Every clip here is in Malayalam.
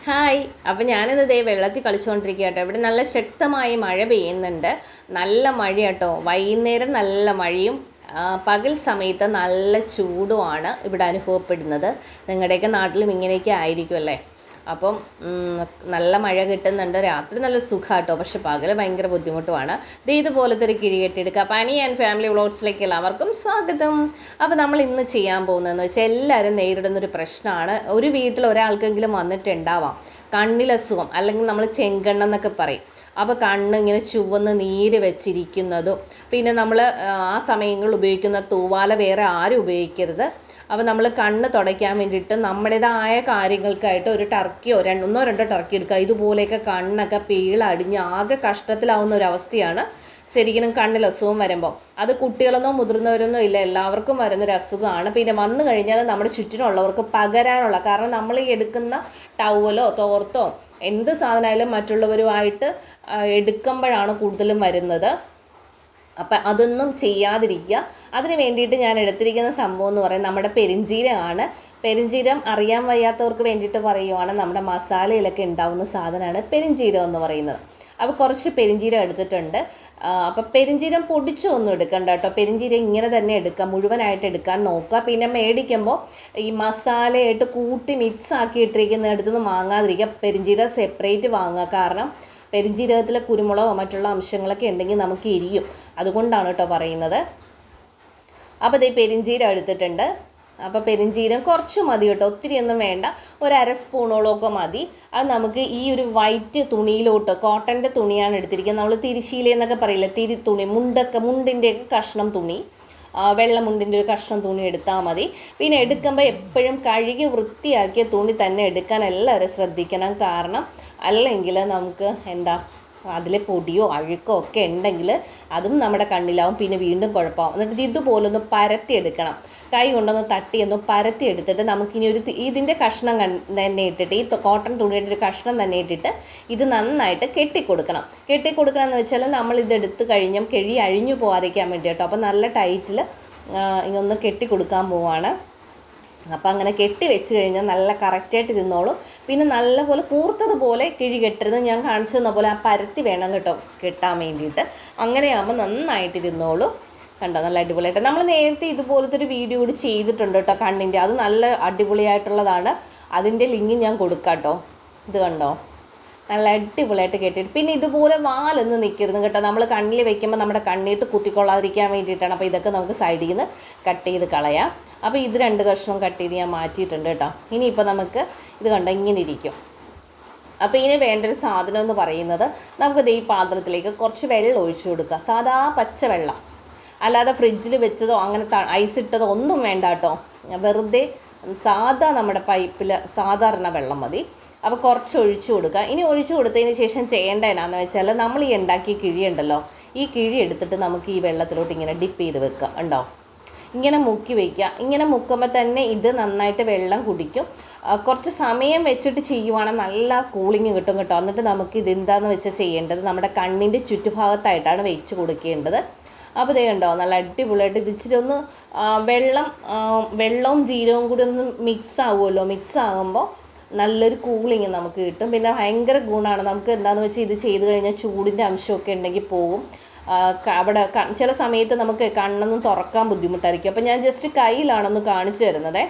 ഹായ് അപ്പം ഞാനിത് ദേ വെള്ളത്തിൽ കളിച്ചുകൊണ്ടിരിക്കുക കേട്ടോ ഇവിടെ നല്ല ശക്തമായി മഴ പെയ്യുന്നുണ്ട് നല്ല മഴ കേട്ടോ വൈകുന്നേരം നല്ല മഴയും ആ, പകൽ സമയത്ത് നല്ല ചൂടുമാണ് ഇവിടെ അനുഭവപ്പെടുന്നത് നിങ്ങളുടെയൊക്കെ നാട്ടിലും ഇങ്ങനെയൊക്കെ ആയിരിക്കും അല്ലേ അപ്പം ഉം, നല്ല മഴ കിട്ടുന്നുണ്ട് രാത്രി നല്ല സുഖമാട്ടോ പക്ഷെ പകൽ ഭയങ്കര ബുദ്ധിമുട്ടുമാണ് ദേ ഇതുപോലത്തെ ഒരു കിഴി കെട്ടിയെടുക്കുക പനി ആൻഡ് ഫാമിലി വ്ളോഗ്സിലേക്ക് എല്ലാവർക്കും സ്വാഗതം അപ്പോൾ നമ്മൾ ഇന്ന് ചെയ്യാൻ പോകുന്നതെന്ന് വെച്ചാൽ എല്ലാവരും നേരിടുന്ന ഒരു പ്രശ്നമാണ് ഒരു വീട്ടിൽ ഒരാൾക്കെങ്കിലും വന്നിട്ടുണ്ടാവാം കണ്ണിലസുഖം അല്ലെങ്കിൽ നമ്മൾ ചെങ്കണ്ണം എന്നൊക്കെ പറയും അപ്പോൾ കണ്ണ് ഇങ്ങനെ ചുവന്ന് നീര് വെച്ചിരിക്കുന്നതും പിന്നെ നമ്മൾ ആ സമയങ്ങളിൽ ഉപയോഗിക്കുന്ന തൂവാല വേറെ ആരും ഉപയോഗിക്കരുത് അപ്പോൾ നമ്മൾ കണ്ണ് തുടയ്ക്കാൻ വേണ്ടിയിട്ട് നമ്മുടേതായ കാര്യങ്ങൾക്കായിട്ട് ഒരു ടർക്കിയോ രണ്ടൊന്നോ രണ്ടോ ടർക്കി എടുക്കുക ഇതുപോലെയൊക്കെ കണ്ണൊക്കെ പീളടിഞ്ഞ് ആകെ കഷ്ടത്തിലാവുന്ന ഒരു അവസ്ഥയാണ് ശരിക്കും കണ്ണിൽ അസുഖം വരുമ്പോൾ അത് കുട്ടികളെന്നോ മുതിർന്നവരെന്നോ ഇല്ല എല്ലാവർക്കും വരുന്നൊരു അസുഖമാണ് പിന്നെ വന്നു കഴിഞ്ഞാൽ നമ്മുടെ ചുറ്റിനുള്ളവർക്ക് പകരാനുള്ള കാരണം നമ്മൾ ഈ എടുക്കുന്ന ടവലോ തോർത്തോ എന്ത് സാധനമായാലും മറ്റുള്ളവരുമായിട്ട് ആ, എടുക്കുമ്പോഴാണ് കൂടുതലും വരുന്നത് അപ്പം അതൊന്നും ചെയ്യാതിരിക്കുക അതിന് വേണ്ടിയിട്ട് ഞാൻ എടുത്തിരിക്കുന്ന സംഭവം എന്ന് പറയുന്നത് നമ്മുടെ പെരിഞ്ചീരകമാണ് പെരിഞ്ചീരം അറിയാൻ വയ്യാത്തവർക്ക് വേണ്ടിയിട്ട് പറയുവാണ് നമ്മുടെ മസാലയിലൊക്കെ ഉണ്ടാവുന്ന സാധനമാണ് പെരിഞ്ചീരം എന്ന് പറയുന്നത് അപ്പോൾ കുറച്ച് പെരിഞ്ചീരം എടുത്തിട്ടുണ്ട് അപ്പോൾ പെരിഞ്ചീരം പൊടിച്ചൊന്നും എടുക്കണ്ട കേട്ടോ പെരിഞ്ചീരം ഇങ്ങനെ തന്നെ എടുക്കുക മുഴുവനായിട്ട് എടുക്കാൻ നോക്കുക പിന്നെ മേടിക്കുമ്പോൾ ഈ മസാലയായിട്ട് കൂട്ടി മിക്സ് ആക്കി ഇട്ടിരിക്കുന്ന അടുത്തുനിന്ന് വാങ്ങാതിരിക്കുക പെരിഞ്ചീരം സെപ്പറേറ്റ് വാങ്ങുക കാരണം പെരിഞ്ജീരകത്തിലെ കുരുമുളകോ മറ്റുള്ള അംശങ്ങളൊക്കെ ഉണ്ടെങ്കിൽ നമുക്ക് എരിയും അതുകൊണ്ടാണ് കേട്ടോ പറയുന്നത് അപ്പോൾ ഇതേ പെരിഞ്ജീരം എടുത്തിട്ടുണ്ട് അപ്പോൾ പെരിഞ്ജീരം കുറച്ച് മതി കേട്ടോ ഒത്തിരി ഒന്നും വേണ്ട ഒരു അര സ്പൂണോളമൊക്കെ മതി അത് നമുക്ക് ഈ ഒരു വൈറ്റ് തുണിയിലോട്ട് കോട്ടൻ്റെ തുണിയാണ് എടുത്തിരിക്കുന്നത് നമ്മൾ തിരിശീല എന്നൊക്കെ പറയില്ല തിരി തുണി മുണ്ടൊക്കെ മുണ്ടിൻ്റെയൊക്കെ കഷ്ണം തുണി ആ, വെള്ള മുണ്ടിൻ്റെ ഒരു കഷ്ണം തുണി എടുത്താൽ മതി പിന്നെ എടുക്കുമ്പോൾ എപ്പോഴും കഴുകി വൃത്തിയാക്കിയ തുണി തന്നെ എടുക്കാൻ എല്ലാവരും ശ്രദ്ധിക്കണം കാരണം അല്ലെങ്കിൽ നമുക്ക് എന്താ അതിലെ പൊടിയോ അഴുക്കോ ഒക്കെ ഉണ്ടെങ്കിൽ അതും നമ്മുടെ കണ്ണിലാവും പിന്നെ വീണ്ടും കുഴപ്പമാവും എന്നിട്ട് ഇത് ഇതുപോലൊന്ന് പരത്തി എടുക്കണം കൈ കൊണ്ടൊന്ന് തട്ടിയൊന്ന് പരത്തി എടുത്തിട്ട് നമുക്കിനി ഒരു തി- ഇതിൻ്റെ കഷ്ണം കൺ- തന്നെ ഇട്ടിട്ട് ഈ ത- കോട്ടൺ തുണിയുടെ ഒരു കഷ്ണം തന്നെ ഇട്ടിട്ട് ഇത് നന്നായിട്ട് കെട്ടിക്കൊടുക്കണം കെട്ടിക്കൊടുക്കണം എന്ന് വെച്ചാൽ നമ്മൾ ഇത് എടുത്ത് കഴിഞ്ഞും കിഴി അഴിഞ്ഞു പോകാതിരിക്കാൻ വേണ്ടി കേട്ടോ അപ്പോൾ നല്ല ടൈറ്റിൽ ഇതൊന്ന് കെട്ടിക്കൊടുക്കാൻ പോവാണ് അപ്പം അങ്ങനെ കെട്ടി വെച്ച് കഴിഞ്ഞാൽ നല്ല കറക്റ്റായിട്ട് ഇരുന്നോളും പിന്നെ നല്ലപോലെ കൂർത്തതുപോലെ കിഴി കെട്ടരുത് ഞാൻ കാണിച്ചു തന്ന പോലെ ആ പരത്തി വേണം കേട്ടോ കെട്ടാൻ വേണ്ടിയിട്ട് അങ്ങനെയാകുമ്പോൾ നന്നായിട്ട് ഇരുന്നോളും കണ്ടോ നല്ല അടിപൊളിയായിട്ട് നമ്മൾ നേരത്തെ ഇതുപോലത്തെ ഒരു വീഡിയോ കൂടി ചെയ്തിട്ടുണ്ട് കേട്ടോ കണ്ണിൻ്റെ അത് നല്ല അടിപൊളിയായിട്ടുള്ളതാണ് അതിൻ്റെ ലിങ്ക് ഞാൻ കൊടുക്കാം കേട്ടോ ഇത് കണ്ടോ നല്ല അടിപൊളിയായിട്ട് കെട്ടിയിട്ട് പിന്നെ ഇതുപോലെ വാലൊന്നും നിൽക്കരുത് കേട്ടോ നമ്മൾ കണ്ണിൽ വെക്കുമ്പോൾ നമ്മുടെ കണ്ണീട്ട് കുത്തിക്കൊള്ളാതിരിക്കാൻ വേണ്ടിയിട്ടാണ് അപ്പോൾ ഇതൊക്കെ നമുക്ക് സൈഡിൽ നിന്ന് കട്ട് ചെയ്ത് കളയാം അപ്പോൾ ഇത് രണ്ട് കഷ്ണവും കട്ട് ചെയ്ത് ഞാൻ മാറ്റിയിട്ടുണ്ട് കേട്ടോ ഇനിയിപ്പോൾ നമുക്ക് ഇത് കണ്ടോ ഇങ്ങനെ ഇരിക്കും അപ്പോൾ ഇതിന് വേണ്ട ഒരു സാധനം എന്ന് പറയുന്നത് നമുക്ക് ദേ ഈ പാത്രത്തിലേക്ക് കുറച്ച് വെള്ളം ഒഴിച്ചു കൊടുക്കുക സാധാ പച്ച വെള്ളം അല്ലാതെ ഫ്രിഡ്ജിൽ വെച്ചതോ അങ്ങനെ ത ഐസ് ഇട്ടതോ ഒന്നും വേണ്ട കേട്ടോ വെറുതെ സാധാ നമ്മുടെ പൈപ്പിൽ സാധാരണ വെള്ളം മതി അപ്പോൾ കുറച്ച് ഒഴിച്ചു കൊടുക്കുക ഇനി ഒഴിച്ചു കൊടുത്തതിന് ശേഷം ചെയ്യേണ്ട എന്നാന്ന് വെച്ചാൽ നമ്മൾ ഈ ഉണ്ടാക്കിയ കിഴി ഉണ്ടല്ലോ ഈ കിഴി എടുത്തിട്ട് നമുക്ക് ഈ വെള്ളത്തിലോട്ട് ഇങ്ങനെ ഡിപ്പ് ചെയ്ത് വെക്കുക ഉണ്ടോ ഇങ്ങനെ മുക്കി വയ്ക്കുക ഇങ്ങനെ മുക്കുമ്പോൾ തന്നെ ഇത് നന്നായിട്ട് വെള്ളം കുടിക്കും ആ, കുറച്ച് സമയം വെച്ചിട്ട് ചെയ്യുവാണെങ്കിൽ നല്ല കൂളിങ് കിട്ടും കേട്ടോ എന്നിട്ട് നമുക്ക് ഇത് എന്താന്ന് വെച്ചാൽ ചെയ്യേണ്ടത് നമ്മുടെ കണ്ണിൻ്റെ ചുറ്റുഭാഗത്തായിട്ടാണ് വെച്ച് കൊടുക്കേണ്ടത് അപ്പോൾ ഇതേ കണ്ടോ നല്ല അടിപൊളിയായിട്ട് ഇത് ഇച്ചിരി ഒന്ന് ആ, വെള്ളം ആ, വെള്ളവും ജീരകവും കൂടി ഒന്ന് മിക്സ് ആവുമല്ലോ മിക്സ് ആകുമ്പോൾ നല്ലൊരു കൂളിങ് നമുക്ക് കിട്ടും പിന്നെ ഭയങ്കര ഗുണമാണ് നമുക്ക് എന്താണെന്ന് വെച്ചാൽ ഇത് ചെയ്ത് കഴിഞ്ഞാൽ ചൂടിൻ്റെ അംശമൊക്കെ ഉണ്ടെങ്കിൽ പോകും ആ, ക- അവിടെ ക- ചില സമയത്ത് നമുക്ക് കണ്ണൊന്നും തുറക്കാൻ ബുദ്ധിമുട്ടായിരിക്കും അപ്പോൾ ഞാൻ ജസ്റ്റ് കയ്യിലാണൊന്ന് കാണിച്ചു തരുന്നതേ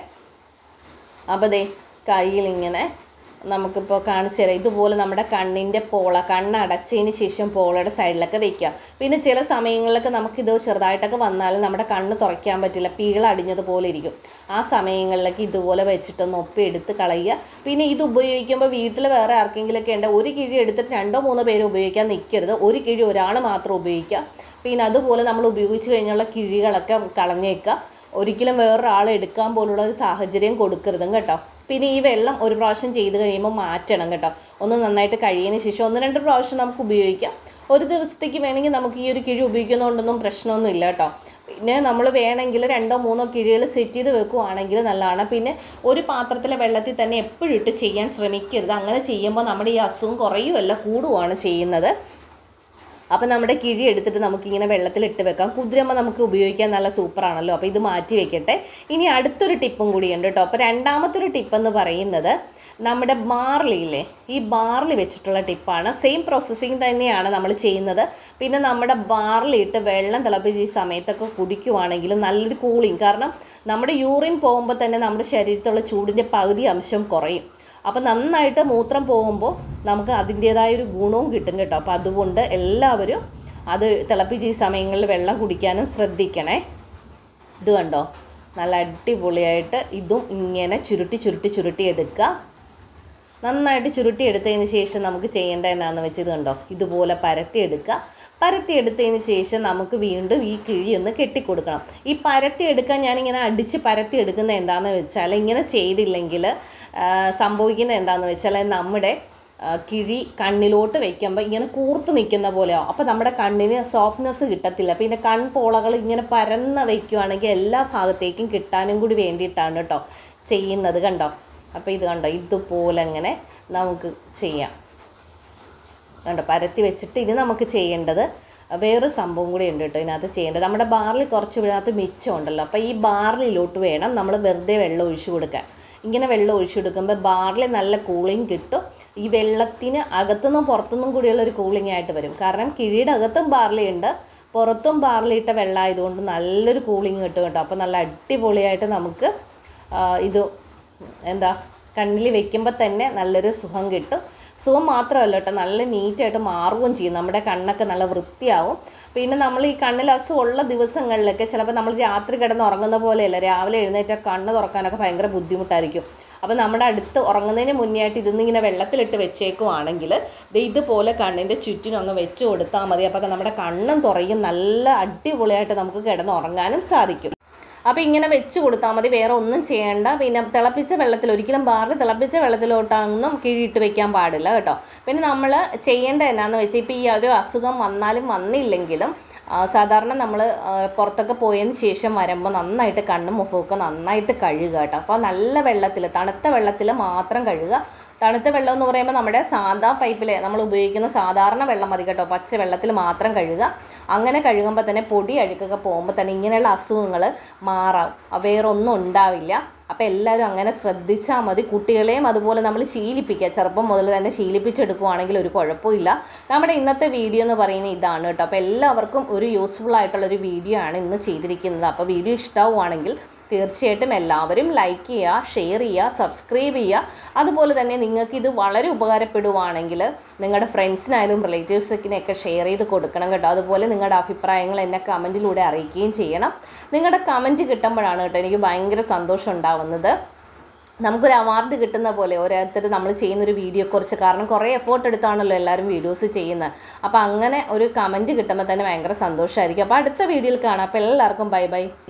അപ്പോൾ ദേ കയ്യിലിങ്ങനെ നമുക്കിപ്പോൾ കാണിച്ചു തരാം ഇതുപോലെ നമ്മുടെ കണ്ണിൻ്റെ പോള കണ്ണ് അടച്ചതിന് ശേഷം പോളയുടെ സൈഡിലൊക്കെ വെക്കുക പിന്നെ ചില സമയങ്ങളിലൊക്കെ നമുക്കിത് ചെറുതായിട്ടൊക്കെ വന്നാൽ നമ്മുടെ കണ്ണ് തുറയ്ക്കാൻ പറ്റില്ല പീള അടിഞ്ഞതുപോലെ ഇരിക്കും ആ സമയങ്ങളിലൊക്കെ ഇതുപോലെ വെച്ചിട്ടൊന്ന് ഒപ്പി എടുത്ത് കളയുക പിന്നെ ഇത് ഉപയോഗിക്കുമ്പോൾ വീട്ടിൽ വേറെ ആർക്കെങ്കിലുമൊക്കെ ഉണ്ട് ഒരു കിഴി എടുത്തിട്ട് രണ്ടോ മൂന്നോ പേര് ഉപയോഗിക്കാൻ നിൽക്കരുത് ഒരു കിഴി ഒരാൾ മാത്രം ഉപയോഗിക്കുക പിന്നെ അതുപോലെ നമ്മൾ ഉപയോഗിച്ച് കഴിഞ്ഞുള്ള കിഴികളൊക്കെ കളഞ്ഞേക്കുക ഒരിക്കലും വേറൊരാൾ എടുക്കാൻ പോലുള്ള ഒരു സാഹചര്യം കൊടുക്കരുതും കേട്ടോ പിന്നെ ഈ വെള്ളം ഒരു പ്രാവശ്യം ചെയ്ത് കഴിയുമ്പോൾ മാറ്റണം കേട്ടോ ഒന്ന് നന്നായിട്ട് കഴിയതിന് ശേഷം ഒന്ന് രണ്ട് പ്രാവശ്യം നമുക്ക് ഉപയോഗിക്കാം ഒരു ദിവസത്തേക്ക് വേണമെങ്കിൽ നമുക്ക് ഈ ഒരു കിഴി ഉപയോഗിക്കുന്നതുകൊണ്ടൊന്നും പ്രശ്നമൊന്നും ഇല്ല കേട്ടോ പിന്നെ നമ്മൾ വേണമെങ്കിൽ രണ്ടോ മൂന്നോ കിഴികൾ സെറ്റ് ചെയ്ത് വെക്കുവാണെങ്കിൽ നല്ലതാണ് പിന്നെ ഒരു പാത്രത്തിലെ വെള്ളത്തിൽ തന്നെ എപ്പോഴും ഇട്ട് ചെയ്യാൻ ശ്രമിക്കരുത് അങ്ങനെ ചെയ്യുമ്പോൾ നമ്മുടെ ഈ അസുഖം കുറയുമല്ല കൂടുകയാണ് ചെയ്യുന്നത് അപ്പോൾ നമ്മുടെ കിഴി എടുത്തിട്ട് നമുക്കിങ്ങനെ വെള്ളത്തിൽ ഇട്ട് വെക്കാം കുതിരമ്മ നമുക്ക് ഉപയോഗിക്കാൻ നല്ല സൂപ്പറാണല്ലോ അപ്പോൾ ഇത് മാറ്റി വെക്കട്ടെ ഇനി അടുത്തൊരു ടിപ്പും കൂടിയുണ്ട് കേട്ടോ അപ്പോൾ രണ്ടാമത്തൊരു ടിപ്പ് എന്ന് പറയുന്നത് നമ്മുടെ ബാർലിയില്ലേ ഈ ബാർലി വെച്ചിട്ടുള്ള ടിപ്പാണ് സെയിം പ്രോസസ്സിങ് തന്നെയാണ് നമ്മൾ ചെയ്യുന്നത് പിന്നെ നമ്മുടെ ബാർലി ഇട്ട് വെള്ളം തിളപ്പിച്ച് ഈ സമയത്തൊക്കെ കുടിക്കുവാണെങ്കിൽ നല്ലൊരു കൂളിങ് കാരണം നമ്മുടെ യൂറിൻ പോകുമ്പോൾ തന്നെ നമ്മുടെ ശരീരത്തിലുള്ള ചൂടിൻ്റെ പകുതി അംശം കുറയും അപ്പോൾ നന്നായിട്ട് മൂത്രം പോകുമ്പോൾ നമുക്ക് അതിൻ്റേതായൊരു ഗുണവും കിട്ടും കേട്ടോ അപ്പോൾ അതുകൊണ്ട് എല്ലാവരും അത് തിളപ്പിച്ച് ഈ സമയങ്ങളിൽ വെള്ളം കുടിക്കാനും ശ്രദ്ധിക്കണേ ഇത് കണ്ടോ നല്ല അടിപൊളിയായിട്ട് ഇതും ഇങ്ങനെ ചുരുട്ടി ചുരുട്ടി ചുരുട്ടി എടുക്കുക നന്നായിട്ട് ചുരുട്ടി എടുത്തതിന് ശേഷം നമുക്ക് ചെയ്യേണ്ട എന്നാന്ന് വെച്ചത് കണ്ടോ ഇതുപോലെ പരത്തി എടുക്കുക പരത്തി എടുത്തതിന് ശേഷം നമുക്ക് വീണ്ടും ഈ കിഴി ഒന്ന് കെട്ടിക്കൊടുക്കണം ഈ പരത്തി എടുക്കാൻ ഞാനിങ്ങനെ അടിച്ച് പരത്തി എടുക്കുന്ന എന്താണെന്ന് വെച്ചാൽ ഇങ്ങനെ ചെയ്തില്ലെങ്കിൽ ആ, സംഭവിക്കുന്നത് എന്താണെന്ന് വെച്ചാൽ നമ്മുടെ ആ, കിഴി കണ്ണിലോട്ട് വെക്കുമ്പോൾ ഇങ്ങനെ കൂർത്ത് നിൽക്കുന്ന പോലെയാവും അപ്പോൾ നമ്മുടെ കണ്ണിന് സോഫ്റ്റ്നെസ് കിട്ടത്തില്ല പിന്നെ കൺപോളകൾ ഇങ്ങനെ പരന്ന് വയ്ക്കുവാണെങ്കിൽ എല്ലാ ഭാഗത്തേക്കും കിട്ടാനും കൂടി വേണ്ടിയിട്ടാണ് കേട്ടോ ചെയ്യുന്നത് കണ്ടോ അപ്പോൾ ഇത് കണ്ടോ ഇതുപോലെ അങ്ങനെ നമുക്ക് ചെയ്യാം കണ്ടോ പരത്തി വെച്ചിട്ട് ഇനി നമുക്ക് ചെയ്യേണ്ടത് വേറൊരു സംഭവം കൂടി ഉണ്ട് കേട്ടോ ഇതിനകത്ത് ചെയ്യേണ്ടത് നമ്മുടെ ബാർലി കുറച്ച് ഇതിനകത്ത് മിച്ചം ഉണ്ടല്ലോ അപ്പോൾ ഈ ബാർലിയിലോട്ട് വേണം നമ്മൾ വെറുതെ വെള്ളം ഒഴിച്ചു കൊടുക്കാൻ ഇങ്ങനെ വെള്ളം ഒഴിച്ചു കൊടുക്കുമ്പോൾ ബാർലി നല്ല കൂളിംഗ് കിട്ടും ഈ വെള്ളത്തിന് അകത്തുനിന്നും പുറത്തുനിന്നും കൂടിയുള്ള ഒരു കൂളിംഗ് ആയിട്ട് വരും കാരണം കിഴിയുടെ അകത്തും ബാർലി ഉണ്ട് പുറത്തും ബാർലി ഇട്ട വെള്ളമായതുകൊണ്ട് നല്ലൊരു കൂളിംഗ് കിട്ടും കേട്ടോ അപ്പോൾ നല്ല അടിപൊളിയായിട്ട് നമുക്ക് ആ, ഇത് എന്താ കണ്ണിൽ വെക്കുമ്പോൾ തന്നെ നല്ലൊരു സുഖം കിട്ടും സുഖം മാത്രമല്ല കേട്ടോ നല്ല നീറ്റായിട്ട് മാറുകയും ചെയ്യും നമ്മുടെ കണ്ണൊക്കെ നല്ല വൃത്തിയാവും പിന്നെ നമ്മൾ ഈ കണ്ണിൽ അസുഖമുള്ള ദിവസങ്ങളിലൊക്കെ ചിലപ്പോൾ നമ്മൾ രാത്രി കിടന്ന് ഉറങ്ങുന്ന പോലെയല്ല രാവിലെ എഴുന്നേറ്റ് കണ്ണ് തുറക്കാനൊക്കെ ഭയങ്കര ബുദ്ധിമുട്ടായിരിക്കും അപ്പോൾ നമ്മുടെ അടുത്ത് ഉറങ്ങുന്നതിന് മുന്നേ ആയിട്ട് ഇതൊന്നിങ്ങനെ വെള്ളത്തിലിട്ട് വെച്ചേക്കുവാണെങ്കിൽ ദേ ഇതുപോലെ കണ്ണിൻ്റെ ചുറ്റിനും അങ്ങ് വെച്ച് കൊടുത്താൽ മതി അപ്പോൾ നമ്മുടെ കണ്ണും തുറയും നല്ല അടിപൊളിയായിട്ട് നമുക്ക് കിടന്ന് ഉറങ്ങാനും സാധിക്കും അപ്പോൾ ഇങ്ങനെ വെച്ച് കൊടുത്താൽ മതി വേറെ ഒന്നും ചെയ്യേണ്ട പിന്നെ തിളപ്പിച്ച വെള്ളത്തിൽ ഒരിക്കലും ബാറിൽ തിളപ്പിച്ച വെള്ളത്തിലോട്ടൊന്നും കിഴിയിട്ട് വെക്കാൻ പാടില്ല കേട്ടോ പിന്നെ നമ്മൾ ചെയ്യേണ്ട എന്നാന്ന് വെച്ചാൽ ഇപ്പോൾ ഈ ഒരു അസുഖം വന്നാലും വന്നില്ലെങ്കിലും ആ, സാധാരണ നമ്മൾ പുറത്തൊക്കെ പോയതിന് ശേഷം വരുമ്പോൾ നന്നായിട്ട് കണ്ണും മുഖമൊക്കെ നന്നായിട്ട് കഴുകുക കേട്ടോ അപ്പോൾ നല്ല വെള്ളത്തിൽ തണുത്ത വെള്ളത്തിൽ മാത്രം കഴുകുക തണുത്ത വെള്ളം എന്ന് പറയുമ്പോൾ നമ്മുടെ സാധാ പൈപ്പിൽ നമ്മൾ ഉപയോഗിക്കുന്ന സാധാരണ വെള്ളം മതി കേട്ടോ പച്ച വെള്ളത്തിൽ മാത്രം കഴുകുക അങ്ങനെ കഴുകുമ്പോൾ തന്നെ പൊടി അഴുക്കൊക്കെ പോകുമ്പോൾ തന്നെ ഇങ്ങനെയുള്ള അസുഖങ്ങൾ മാറാം വേറെ ഒന്നും ഉണ്ടാവില്ല അപ്പോൾ എല്ലാവരും അങ്ങനെ ശ്രദ്ധിച്ചാൽ മതി കുട്ടികളെയും അതുപോലെ നമ്മൾ ശീലിപ്പിക്കുക ചെറുപ്പം മുതൽ തന്നെ ശീലിപ്പിച്ചെടുക്കുവാണെങ്കിൽ ഒരു കുഴപ്പമില്ല നമ്മുടെ ഇന്നത്തെ വീഡിയോ എന്ന് പറയുന്നത് ഇതാണ് കേട്ടോ അപ്പോൾ എല്ലാവർക്കും ഒരു യൂസ്ഫുൾ ആയിട്ടുള്ളൊരു വീഡിയോ ആണ് ഇന്ന് ചെയ്തിരിക്കുന്നത് അപ്പോൾ വീഡിയോ ഇഷ്ടമാവുകയാണെങ്കിൽ തീർച്ചയായിട്ടും എല്ലാവരും ലൈക്ക് ചെയ്യുക ഷെയർ ചെയ്യുക സബ്സ്ക്രൈബ് ചെയ്യുക അതുപോലെ തന്നെ നിങ്ങൾക്ക് ഇത് വളരെ ഉപകാരപ്പെടുവാണെങ്കിൽ നിങ്ങളുടെ ഫ്രണ്ട്സിനായാലും റിലേറ്റീവ്സിനൊക്കെ ഷെയർ ചെയ്ത് കൊടുക്കണം കേട്ടോ അതുപോലെ നിങ്ങളുടെ അഭിപ്രായങ്ങൾ എന്നെ കമൻറ്റിലൂടെ അറിയിക്കുകയും ചെയ്യണം നിങ്ങളുടെ കമൻറ്റ് കിട്ടുമ്പോഴാണ് കേട്ടോ എനിക്ക് ഭയങ്കര സന്തോഷം ഉണ്ടാവുന്നത് നമുക്കൊരു അവാർഡ് കിട്ടുന്ന പോലെ ഓരോരുത്തർ നമ്മൾ ചെയ്യുന്ന ഒരു വീഡിയോ കുറിച്ച് കാരണം കുറേ എഫേർട്ട് എടുത്താണല്ലോ എല്ലാവരും വീഡിയോസ് ചെയ്യുന്നത് അപ്പോൾ അങ്ങനെ ഒരു കമൻറ്റ് കിട്ടുമ്പോൾ തന്നെ ഭയങ്കര സന്തോഷമായിരിക്കും അപ്പോൾ അടുത്ത വീഡിയോയിൽ കാണാം അപ്പോൾ എല്ലാവർക്കും ബൈ ബൈ